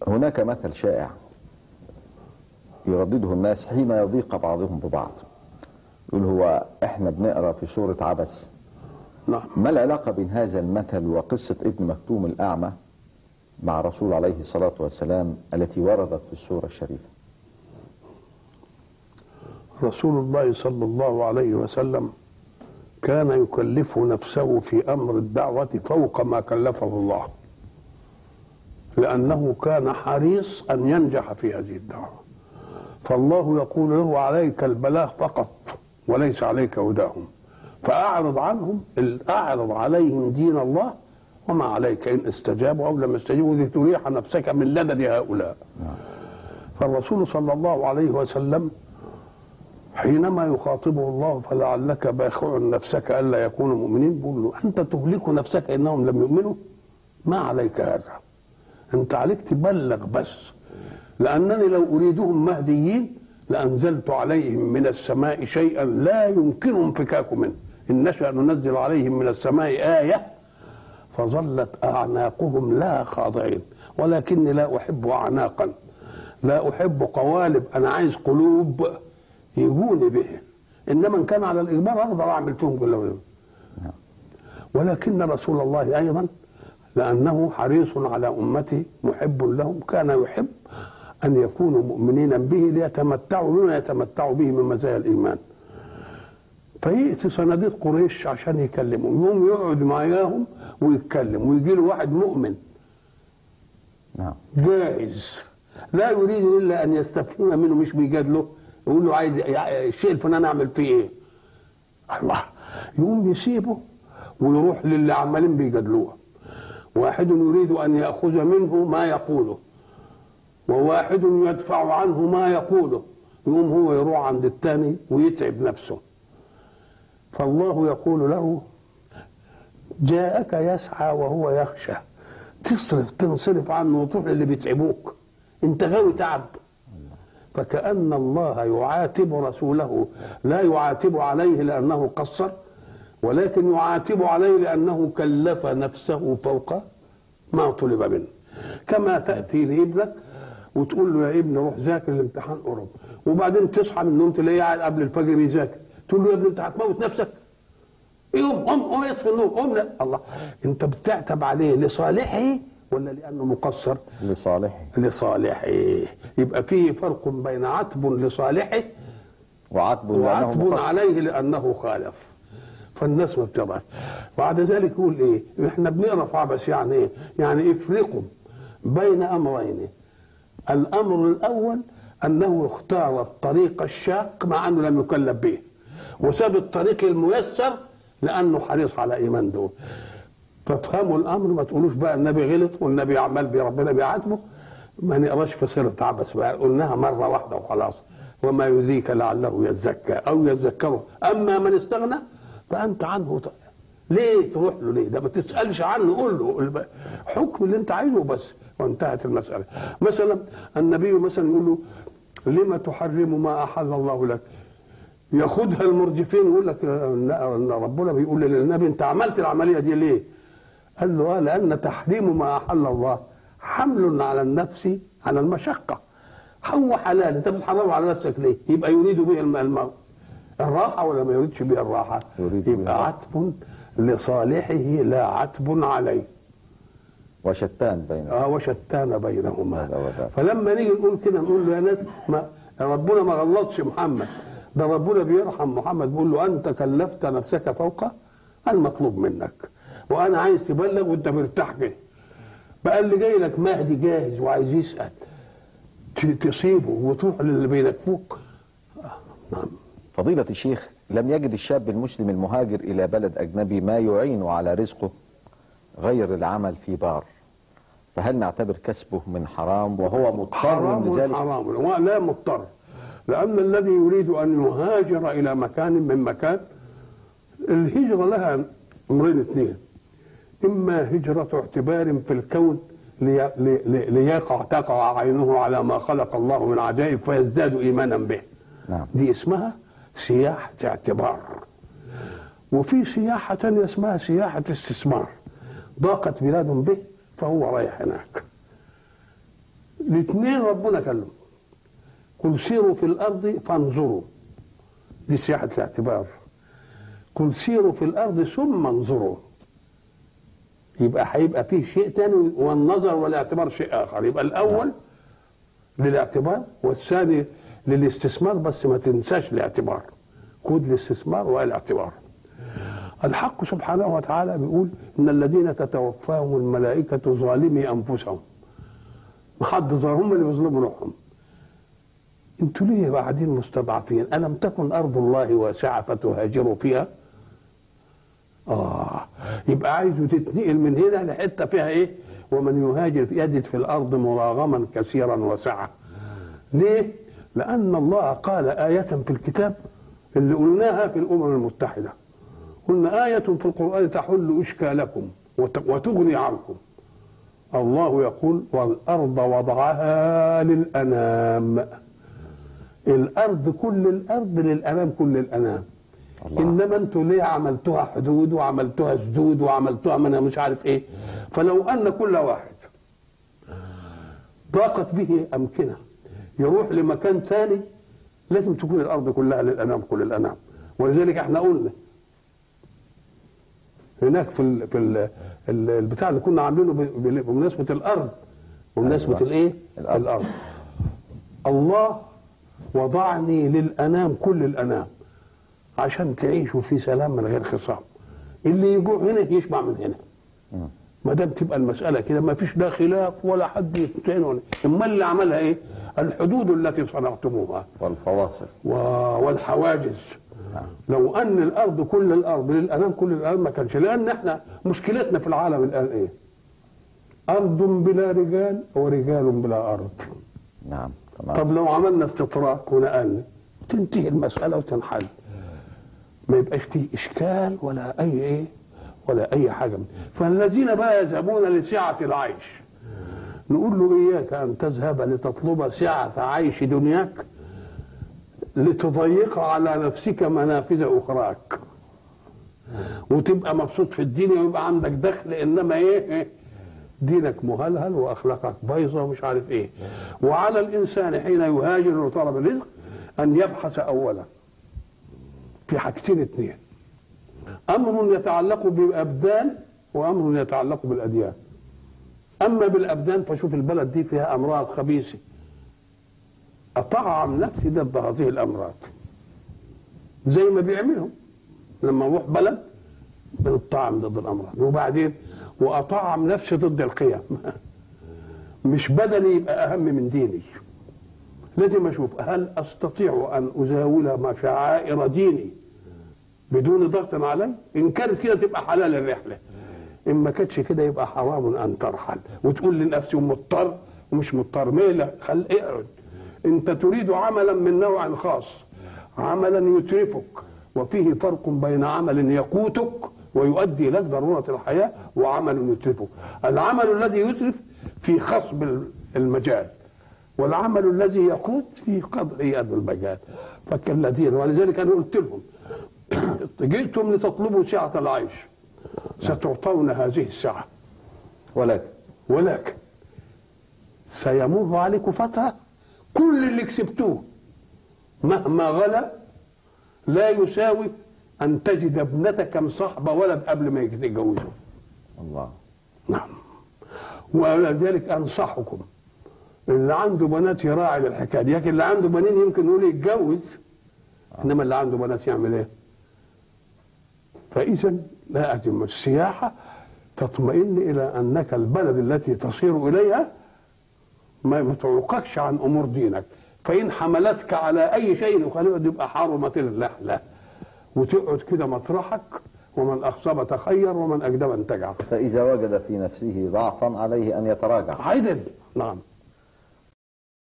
هناك مثل شائع يردده الناس حين يضيق بعضهم ببعض يقول هو احنا بنقرا في سوره عبس نعم ما العلاقه بين هذا المثل وقصه ابن مكتوم الاعمى مع رسول عليه الصلاه والسلام التي وردت في السوره الشريفه رسول الله صلى الله عليه وسلم كان يكلف نفسه في امر الدعوه فوق ما كلفه الله لانه كان حريص ان ينجح في هذه الدعوه فالله يقول له عليك البلاغ فقط وليس عليك هداهم فاعرض عنهم اعرض عليهم دين الله وما عليك ان استجابوا او لم يستجيبوا لتريح نفسك من لدد هؤلاء فالرسول صلى الله عليه وسلم حينما يخاطبه الله فلعلك باخع نفسك الا يكونوا مؤمنين بيقول له انت تهلك نفسك انهم لم يؤمنوا ما عليك هذا انت عليك تبلغ بس لانني لو اريدهم مهديين لانزلت عليهم من السماء شيئا لا يمكن انفكاك منه ان نشا ننزل عليهم من السماء ايه فظلت اعناقهم لا خاضعين ولكني لا احب اعناقا لا احب قوالب انا عايز قلوب يجوني به انما ان كان على الاجبار اقدر اعمل فيهم كل ما ولكن رسول الله ايضا لانه حريص على امته محب لهم كان يحب ان يكونوا مؤمنين به ليتمتعوا بما يتمتعوا به من مزايا الايمان فياتي صناديق قريش عشان يكلمهم يوم يقعد معاهم ويتكلم ويجي له واحد مؤمن نعم جاهز لا يريد الا ان يستفهم منه مش بيجادله يقول له عايز الشيء الفلاني اعمل فيه ايه؟ الله يقوم يسيبه ويروح للي عمالين بيجادلوه واحد يريد ان ياخذ منه ما يقوله وواحد يدفع عنه ما يقوله يقوم هو يروح عند الثاني ويتعب نفسه فالله يقول له جاءك يسعى وهو يخشى تصرف تنصرف عنه وتروح للي بيتعبوك انت غاوي تعب فكأن الله يعاتب رسوله لا يعاتب عليه لأنه قصر ولكن يعاتب عليه لأنه كلف نفسه فوق ما طلب منه كما تأتي لابنك وتقول له يا ابني روح ذاكر الامتحان قرب وبعدين تصحى من النوم تلاقيه قاعد قبل الفجر بيذاكر تقول له يا ابني انت هتموت نفسك يقوم قوم قوم يطفي النور قوم لا الله انت بتعتب عليه لصالحه ولا لانه مقصر لصالحه لصالحه يبقى فيه فرق بين عتب لصالحه وعتب لانه وعتب مقصر عليه لانه خالف فالناس ما بترضاش بعد ذلك يقول ايه احنا بنقرا في عبس يعني ايه يعني افرقوا بين امرين الامر الاول انه اختار الطريق الشاق مع انه لم يكلف به وساب الطريق الميسر لانه حريص على ايمان دول فافهموا الامر ما تقولوش بقى النبي غلط والنبي عمال بي ربنا بيعاتبه ما نقراش في سيره عبس بقى قلناها مره واحده وخلاص وما يذيك لعله يزكى او يذكره اما من استغنى فانت عنه ت... ليه تروح له ليه ده ما تسالش عنه قول له الب- حكم اللي انت عايزه بس وانتهت المساله مثلا النبي مثلا يقول له لما تحرم ما احل الله لك ياخدها المرجفين يقول لك ان إن ربنا بيقول للنبي انت عملت العمليه دي ليه؟ قال له اه لان تحريم ما احل الله حمل على النفس على المشقه هو حلال انت بتحرمه على نفسك ليه؟ يبقى يريد به الم- الم- الراحه ولا ما يريدش به الراحه؟ يريد به يبقى الراحة. عتب لصالحه لا عتب عليه وشتان بين اه وشتان بينهما هذا وذاك. فلما نيجي نقول كده نقول له يا ناس ما ربنا ما غلطش محمد ده ربنا بيرحم محمد بيقول له انت كلفت نفسك فوق المطلوب منك وانا عايز تبلغ وانت مرتاح كده بقى اللي جاي لك مهدي جاهز وعايز يسال ت- تصيبه وتروح للي بينكفوك آه، نعم فضيلة الشيخ لم يجد الشاب المسلم المهاجر إلى بلد أجنبي ما يعين على رزقه غير العمل في بار فهل نعتبر كسبه من حرام وهو مضطر حرام لذلك حرام ولا مضطر لأن الذي يريد أن يهاجر إلى مكان من مكان الهجرة لها أمرين اثنين إما هجرة اعتبار في الكون لي- لي- لي- ليقع تقع عينه على ما خلق الله من عجائب فيزداد إيمانا به نعم دي اسمها سياحة اعتبار وفي سياحة تانية اسمها سياحة استثمار ضاقت بلاد به فهو رايح هناك الاثنين ربنا كلم قل سيروا في الارض فانظروا دي سياحه الاعتبار قل سيروا في الارض ثم انظروا يبقى هيبقى فيه شيء تاني والنظر والاعتبار شيء اخر يبقى الاول للاعتبار والثاني للاستثمار بس ما تنساش الاعتبار خد الاستثمار والاعتبار الحق سبحانه وتعالى بيقول ان الذين تتوفاهم الملائكه ظالمي انفسهم ما حد ظلم هم اللي بيظلموا روحهم انتوا ليه قاعدين مستضعفين الم تكن ارض الله واسعه فتهاجروا فيها اه يبقى عايزه تتنقل من هنا لحته فيها ايه ومن يهاجر يجد في الارض مراغما كثيرا وسعه ليه لان الله قال ايه في الكتاب اللي قلناها في الامم المتحده قلنا آية في القرآن تحل إشكالكم وت- وتغني عنكم الله يقول والأرض وضعها للأنام الأرض كل الأرض للأنام كل الأنام الله. إنما أنتوا ليه عملتوها حدود وعملتوها سدود وعملتوها منها مش عارف إيه فلو أن كل واحد ضاقت به أمكنة يروح لمكان ثاني لازم تكون الأرض كلها للأنام كل الأنام ولذلك احنا قلنا هناك في ال في ال ال البتاع اللي كنا عاملينه ب- ب- بمناسبه الارض بمناسبه أيوة. الايه؟ الأرض. الارض الله وضعني للانام كل الانام عشان تعيشوا في سلام من غير خصام اللي يجوع هنا يشبع من هنا ما دام تبقى المساله كده ما فيش لا خلاف ولا حد يتهم ولا امال اللي عملها ايه؟ الحدود التي صنعتموها والفواصل و- والحواجز لو ان الارض كل الارض للانام كل الارض ما كانش لان احنا مشكلتنا في العالم الان ايه؟ ارض بلا رجال ورجال بلا ارض نعم تمام طب لو عملنا استطراق ونقلنا تنتهي المساله وتنحل ما يبقاش فيه اشكال ولا اي ايه ولا اي حاجه من. فالذين بقى يذهبون لسعه العيش نقول له اياك ان تذهب لتطلب سعه عيش دنياك لتضيق على نفسك منافذ اخراك وتبقى مبسوط في الدنيا ويبقى عندك دخل انما ايه إيه؟ دينك مهلهل واخلاقك بايظه ومش عارف ايه وعلى الانسان حين يهاجر لطلب الرزق ان يبحث اولا في حاجتين اثنين امر يتعلق بالابدان وامر يتعلق بالاديان اما بالابدان فشوف البلد دي فيها امراض خبيثه اطعم نفسي ضد هذه الامراض زي ما بيعملوا لما نروح بلد بنطعم ضد الامراض وبعدين واطعم نفسي ضد القيم مش بدني يبقى اهم من ديني لازم اشوف هل استطيع ان ازاول مشاعر ديني بدون ضغط علي ان كانت كده تبقى حلال الرحله ان ما كانتش كده يبقى حرام ان ترحل وتقول لنفسي مضطر ومش مضطر ميلة خل اقعد انت تريد عملا من نوع خاص عملا يترفك وفيه فرق بين عمل يقوتك ويؤدي لك ضرورة الحياة وعمل يترفك العمل الذي يترف في خصب المجال والعمل الذي يقود في قدر يد المجال فكالذين ولذلك انا قلت لهم جئتم لتطلبوا سعة العيش ستعطون هذه السعة ولكن ولكن سيمر عليكم فترة كل اللي كسبتوه مهما غلا لا يساوي أن تجد ابنتك مصاحبة ولد قبل ما يتجوزوا الله نعم ولذلك أنصحكم اللي عنده بنات يراعي للحكاية دي لكن اللي عنده بنين يمكن يقول يتجوز إنما اللي عنده بنات يعمل إيه؟ فإذا لا أتم السياحة تطمئن إلى أنك البلد التي تصير إليها ما ما تعوقكش عن أمور دينك فإن حملتك على أي شيء يخالفه يبقى حرمت الرحلة وتقعد كده مطرحك ومن أخصب تخير ومن أجدب انتجع فإذا وجد في نفسه ضعفا عليه أن يتراجع عدل نعم